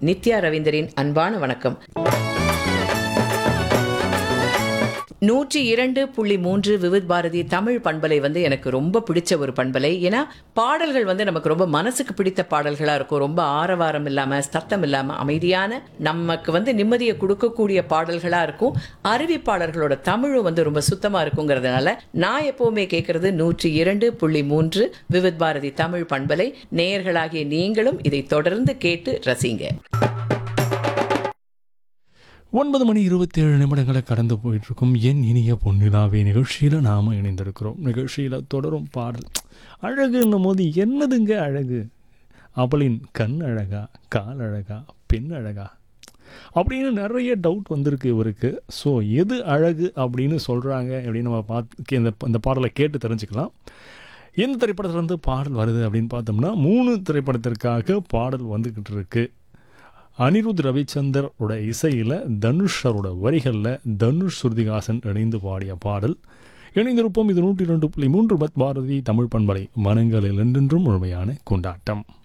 நித்யா ரவீந்தரின் அன்பான வணக்கம் நூற்றி இரண்டு புள்ளி மூன்று விவித் பாரதி தமிழ் பண்பலை வந்து எனக்கு ரொம்ப பிடிச்ச ஒரு பண்பலை ஏன்னா பாடல்கள் வந்து நமக்கு ரொம்ப மனசுக்கு பிடித்த பாடல்களாக இருக்கும் ரொம்ப ஆரவாரம் இல்லாமல் சத்தம் இல்லாமல் அமைதியான நமக்கு வந்து நிம்மதியை கொடுக்கக்கூடிய பாடல்களாக இருக்கும் அறிவிப்பாளர்களோட தமிழும் வந்து ரொம்ப சுத்தமாக இருக்குங்கிறதுனால நான் எப்போவுமே கேட்குறது நூற்றி இரண்டு புள்ளி மூன்று விவித் பாரதி தமிழ் பண்பலை நேயர்களாகிய நீங்களும் இதை தொடர்ந்து கேட்டு ரசிங்க ஒன்பது மணி இருபத்தி ஏழு நிமிடங்களை கடந்து போயிட்டு இருக்கும் என் இனிய பொன்னிலாவே நிகழ்ச்சியில் நாம் இணைந்திருக்கிறோம் நிகழ்ச்சியில் தொடரும் பாடல் அழகுன்னும் போது என்னதுங்க அழகு அவளின் கண் அழகா கால் அழகா பெண் அழகா அப்படின்னு நிறைய டவுட் வந்திருக்கு இவருக்கு ஸோ எது அழகு அப்படின்னு சொல்கிறாங்க அப்படின்னு நம்ம பார்த்து இந்த இந்த பாடலை கேட்டு தெரிஞ்சுக்கலாம் எந்த திரைப்படத்துலேருந்து பாடல் வருது அப்படின்னு பார்த்தோம்னா மூணு திரைப்படத்திற்காக பாடல் வந்துக்கிட்டு இருக்கு அனிருத் ரவிச்சந்தரோட இசையில் தனுஷரோட வரிகளில் தனுஷ் சுருதிகாசன் இணைந்து பாடிய பாடல் இணைந்திருப்போம் இது நூற்றி ரெண்டு புள்ளி மூன்று பத் பாரதி தமிழ் பண்பலை மனங்களில் என்றென்றும் முழுமையான கொண்டாட்டம்